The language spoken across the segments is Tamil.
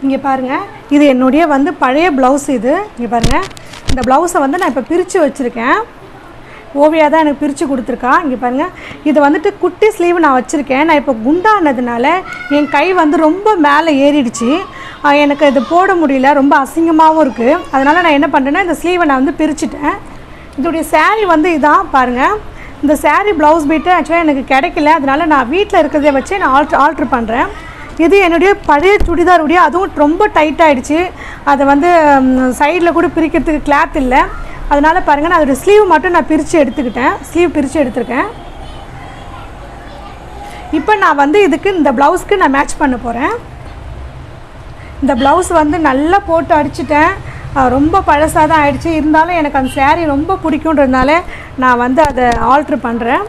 இங்கே பாருங்கள் இது என்னுடைய வந்து பழைய ப்ளவுஸ் இது இங்கே பாருங்கள் இந்த ப்ளவுஸை வந்து நான் இப்போ பிரித்து வச்சுருக்கேன் ஓவியா தான் எனக்கு பிரித்து கொடுத்துருக்கா இங்கே பாருங்கள் இது வந்துட்டு குட்டி ஸ்லீவ் நான் வச்சுருக்கேன் நான் இப்போ குண்டானதுனால என் கை வந்து ரொம்ப மேலே ஏறிடுச்சு ஆஹ் எனக்கு இது போட முடியல ரொம்ப அசிங்கமாகவும் இருக்குது அதனால் நான் என்ன பண்ணுறேன்னா இந்த ஸ்லீவை நான் வந்து பிரிச்சுட்டேன் இதோடைய saree வந்து இதான் பாருங்கள் இந்த saree ப்ளவுஸ் பீட்டு ஆக்சுவலாக எனக்கு கிடைக்கல அதனால நான் வீட்டில் இருக்கிறத வச்சு நான் ஆல்ட்ரு ஆல்ட்ரு பண்ணுறேன் இது என்னுடைய பழைய சுடிதாருடைய அதுவும் ரொம்ப டைட் ஆயிடுச்சு அதை வந்து சைடில் கூட பிரிக்கிறதுக்கு கிளாத் இல்லை அதனால் பாருங்கள் நான் அதோட ஸ்லீவ் மட்டும் நான் பிரித்து எடுத்துக்கிட்டேன் ஸ்லீவ் பிரித்து எடுத்திருக்கேன் இப்போ நான் வந்து இதுக்கு இந்த ப்ளவுஸ்க்கு நான் மேட்ச் பண்ண போகிறேன் இந்த ப்ளவுஸ் வந்து நல்லா போட்டு அடிச்சிட்டேன் அஹ் ரொம்ப பழசாக தான் ஆயிடுச்சு இருந்தாலும் எனக்கு அந்த saree ரொம்ப பிடிக்குன்றதுனால நான் வந்து அதை ஆல்ட்ரு பண்ணுறேன்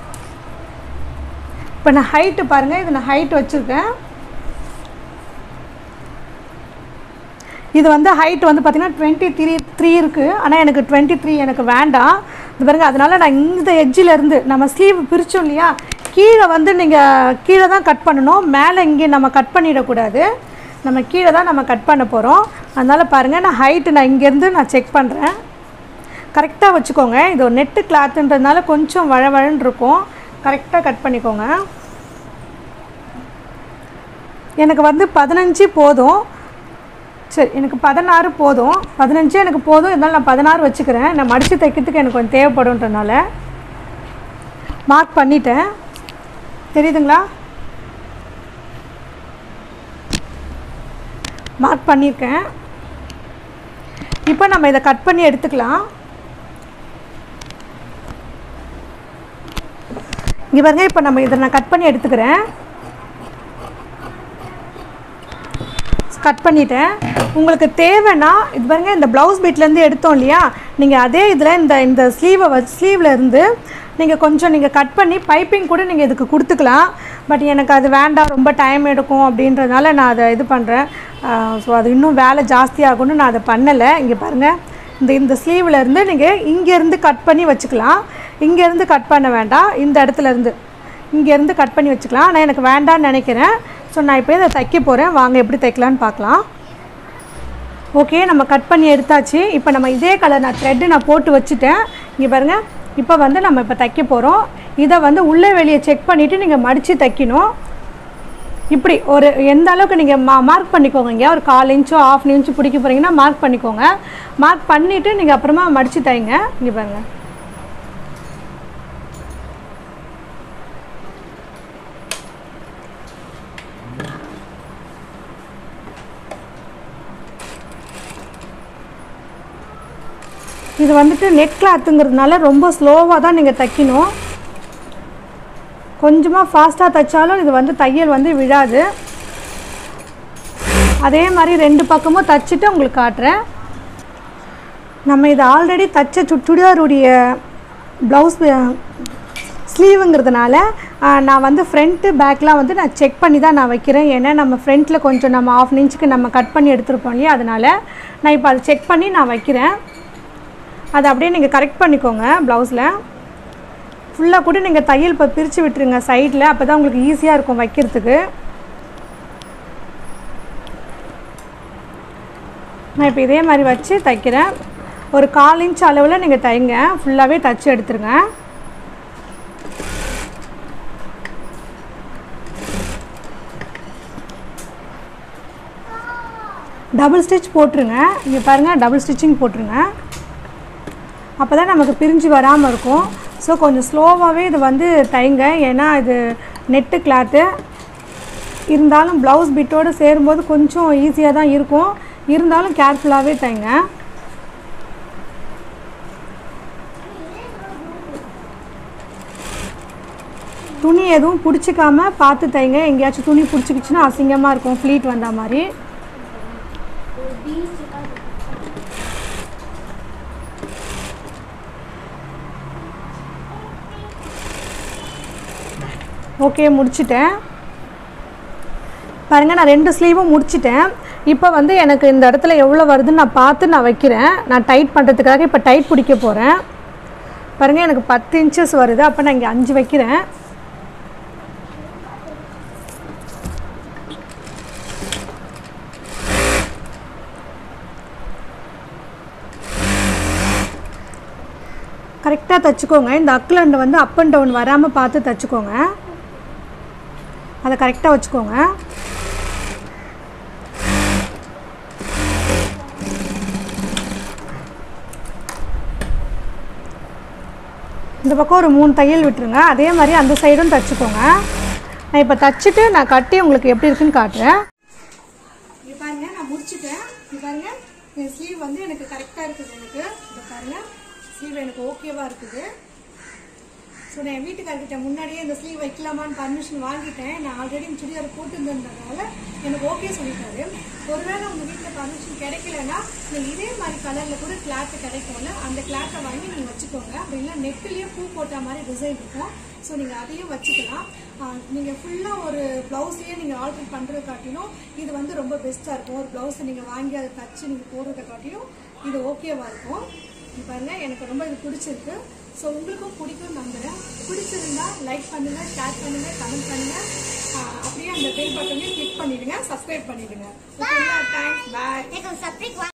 இப்போ நான் ஹைட்டு பாருங்கள் இது நான் ஹைட் வச்சுருக்கேன் இது வந்து ஹைட் வந்து பார்த்திங்கன்னா டுவெண்ட்டி த்ரீ த்ரீ இருக்குது ஆனால் எனக்கு டுவெண்ட்டி த்ரீ எனக்கு வேண்டாம் இது பாருங்க அதனால் நான் இந்த edge-ல இருந்து நம்ம ஸ்லீவ் பிரித்தோம் இல்லையா கீழே வந்து நீங்கள் கீழே தான் கட் பண்ணணும் மேலே இங்கே நம்ம கட் பண்ணிடக்கூடாது நம்ம கீழே தான் நம்ம கட் பண்ண போகிறோம் அதனால் பாருங்கள் நான் ஹைட்டு நான் இங்கேருந்து நான் செக் பண்ணுறேன் கரெக்டாக வச்சுக்கோங்க இது ஒரு நெட்டு கிளாத்துன்றதுனால கொஞ்சம் வழவழன்னு இருக்கும் கரெக்டாக கட் பண்ணிக்கோங்க எனக்கு வந்து பதினஞ்சு போதும் சரி எனக்கு பதினாறு போதும் பதினஞ்சு எனக்கு போதும் இருந்தாலும் நான் பதினாறு வச்சுக்கிறேன் நான் மடித்து தைக்கிறதுக்கு எனக்கு கொஞ்சம் தேவைப்படும்ன்றனால மார்க் பண்ணிட்டேன் தெரியுதுங்களா மார்க் பண்ணியிருக்கேன் இப்போ நம்ம இதை கட் பண்ணி எடுத்துக்கலாம் இங்கே பாருங்க இப்போ நம்ம இதை நான் கட் பண்ணி எடுத்துக்கிறேன் கட் பண்ணிட்டேன் உங்களுக்கு தேவைன்னா இது பாருங்க இந்த ப்ளவுஸ் பீட்லேருந்து எடுத்தோம் இல்லையா நீங்கள் அதே இதில் இந்த இந்த ஸ்லீவை வச்சு ஸ்லீவில் இருந்து நீங்கள் கொஞ்சம் நீங்கள் கட் பண்ணி பைப்பிங் கூட நீங்கள் இதுக்கு கொடுத்துக்கலாம் பட் எனக்கு அது வேண்டாம் ரொம்ப டைம் எடுக்கும் அப்படின்றதுனால நான் அதை இது பண்ணுறேன் ஸோ அது இன்னும் வேலை ஜாஸ்தியாகும்னு நான் அதை பண்ணலை இங்கே பாருங்கள் இந்த இந்த ஸ்லீவில் இருந்து நீங்கள் இங்கேருந்து கட் பண்ணி வச்சுக்கலாம் இங்கேருந்து கட் பண்ண வேண்டாம் இந்த இடத்துல இருந்து இங்கேருந்து கட் பண்ணி வச்சுக்கலாம் ஆனால் எனக்கு வேண்டாம்னு நினைக்கிறேன் ஸோ நான் இப்போ இதை தைக்க போகிறேன் வாங்க எப்படி தைக்கலான்னு பார்க்கலாம் ஓகே நம்ம கட் பண்ணி எடுத்தாச்சு இப்போ நம்ம இதே கலர் நான் த்ரெட்டு நான் போட்டு வச்சுட்டேன் இங்கே பாருங்கள் இப்போ வந்து நம்ம இப்போ தைக்க போகிறோம் இதை வந்து உள்ளே வெளியே செக் பண்ணிவிட்டு நீங்கள் மடித்து தைக்கணும் இப்படி ஒரு எந்த அளவுக்கு நீங்கள் மா மார்க் பண்ணிக்கோங்க இங்கே ஒரு கால் இன்ச்சோ ஆஃப் இன்ச்சு பிடிக்க போகிறீங்கன்னா மார்க் பண்ணிக்கோங்க மார்க் பண்ணிவிட்டு நீங்கள் அப்புறமா மடித்து தைங்க இங்கே பாருங்கள் இது வந்துட்டு நெட் கிளாத்துங்கிறதுனால ரொம்ப ஸ்லோவாக தான் நீங்கள் தைக்கணும் கொஞ்சமாக ஃபாஸ்ட்டாக தைச்சாலும் இது வந்து தையல் வந்து விழாது அதே மாதிரி ரெண்டு பக்கமும் தைச்சிட்டு உங்களுக்கு காட்டுறேன் நம்ம இது ஆல்ரெடி தைச்ச சு சுடிதாருடைய ப்ளவுஸ் ஸ்லீவுங்கிறதுனால ஆஹ், நான் வந்து ஃப்ரண்ட்டு பேக்லாம் வந்து நான் செக் பண்ணி தான் நான் வைக்கிறேன் ஏன்னா நம்ம ஃப்ரண்ட்டில் கொஞ்சம் நம்ம ஆஃப் இன்ச்சுக்கு நம்ம கட் பண்ணி எடுத்துருப்போம் இல்லையா அதனால் நான் இப்போ அதை செக் பண்ணி நான் வைக்கிறேன் அதை அப்படியே நீங்கள் கரெக்ட் பண்ணிக்கோங்க ப்ளவுஸில் ஃபுல்லாக கூட நீங்கள் தையல் இப்போ பிரித்து விட்டுருங்க சைடில் அப்போ தான் உங்களுக்கு ஈஸியாக இருக்கும் வைக்கிறதுக்கு நான் இப்போ இதே மாதிரி வச்சு தைக்கிறேன் ஒரு கால் இன்ச் அளவில் நீங்கள் தைங்க ஃபுல்லாகவே தைச்சி எடுத்துருங்க டபுள் ஸ்டிச் போட்டுருங்க இங்கே பாருங்கள் டபுள் ஸ்டிச்சிங் போட்டுருங்க அப்போ தான் நமக்கு பிரிஞ்சு வராமல் இருக்கும் ஸோ கொஞ்சம் ஸ்லோவாகவே இது வந்து தைங்க ஏன்னா இது நெட்டு கிளாத்து இருந்தாலும் ப்ளவுஸ் பிட்டோடு சேரும்போது கொஞ்சம் ஈஸியாக தான் இருக்கும் இருந்தாலும் கேர்ஃபுல்லாகவே தைங்க துணி எதுவும் பிடிச்சிக்காம பார்த்து தைங்க எங்கேயாச்சும் துணி பிடிச்சிக்கிச்சுன்னா அசிங்கமாக இருக்கும் ஃப்ளீட் வந்த மாதிரி ஓகே முடிச்சிட்டேன் பாருங்கள் நான் ரெண்டு ஸ்லீவும் முடிச்சிட்டேன் இப்போ வந்து எனக்கு இந்த இடத்துல எவ்வளோ வருதுன்னு நான் பார்த்து நான் வைக்கிறேன் நான் டைட் பண்ணுறதுக்காக இப்போ டைட் பிடிக்க போகிறேன் பாருங்கள் எனக்கு பத்து இன்ச்சஸ் வருது அப்போ நான் இங்கே அஞ்சு வைக்கிறேன் கரெக்டாக தைச்சிக்கோங்க இந்த அக்லண்ட் வந்து அப் அண்ட் டவுன் வராமல் பார்த்து தைச்சிக்கோங்க அதை கரெக்டாக வச்சுக்கோங்க இந்த பக்கம் ஒரு மூணு தையல் விட்டுருங்க அதே மாதிரி அந்த சைடும் தைச்சிக்கோங்க நான் இப்போ தச்சுட்டு நான் கட்டி உங்களுக்கு எப்படி இருக்குன்னு காட்டுறேன் இங்க பாருங்க நான் முடிச்சிட்டேன் இங்க பாருங்க என் ஸ்லீவ் வந்து எனக்கு கரெக்டாக இருக்குது எனக்கு இங்க பாருங்க ஸ்லீவ் எனக்கு ஓகேவா இருக்குது ஸோ நான் என் வீட்டுக்காரர்கிட்ட முன்னாடியே இந்த ஸ்லீவ் வைக்கலாமான்னு பர்மிஷன் வாங்கிட்டேன் நான் ஆல்ரெடி சுடிதார் போட்டுருந்ததுனால எனக்கு ஓகே சொல்லிட்டாரு ஒருவேளை உங்கள் வீட்டில் பர்மிஷன் கிடைக்கலன்னா நீங்கள் இதே மாதிரி கலரில் கூட கிளாத்து கிடைக்கும்ல அந்த கிளாத்தை வாங்கி நீங்கள் வச்சுக்கோங்க அப்படி இல்லை நெட்டுலேயே பூ போட்ட மாதிரி டிசைன் இருக்கும் ஸோ நீங்கள் அதையும் வச்சுக்கலாம் நீங்கள் ஃபுல்லாக ஒரு ப்ளவுஸையே நீங்கள் ஆல்டர் பண்ணுறத காட்டிலும் இது வந்து ரொம்ப பெஸ்ட்டாக இருக்கும் ஒரு ப்ளவுஸை நீங்கள் வாங்கி அதை தச்சு நீங்கள் போடுறத காட்டிலும் இது ஓகேவாக இருக்கும் இங்க பாருங்க எனக்கு ரொம்ப இது பிடிச்சிருக்கு ஸோ உங்களுக்கும் பிடிக்கும் நம்புறேன் பிடிச்சிருந்தா லைக் பண்ணுங்க ஷேர் பண்ணுங்க கமெண்ட் பண்ணுங்க ஆஹ் அப்படியே அந்த பெல் பட்டனையும் கிளிக் பண்ணிடுங்க சப்ஸ்கிரைப் பண்ணிடுங்க ஓகேங்களா தேங்க்ஸ் பாய் எனக்கு சப்ஸ்கிரைப்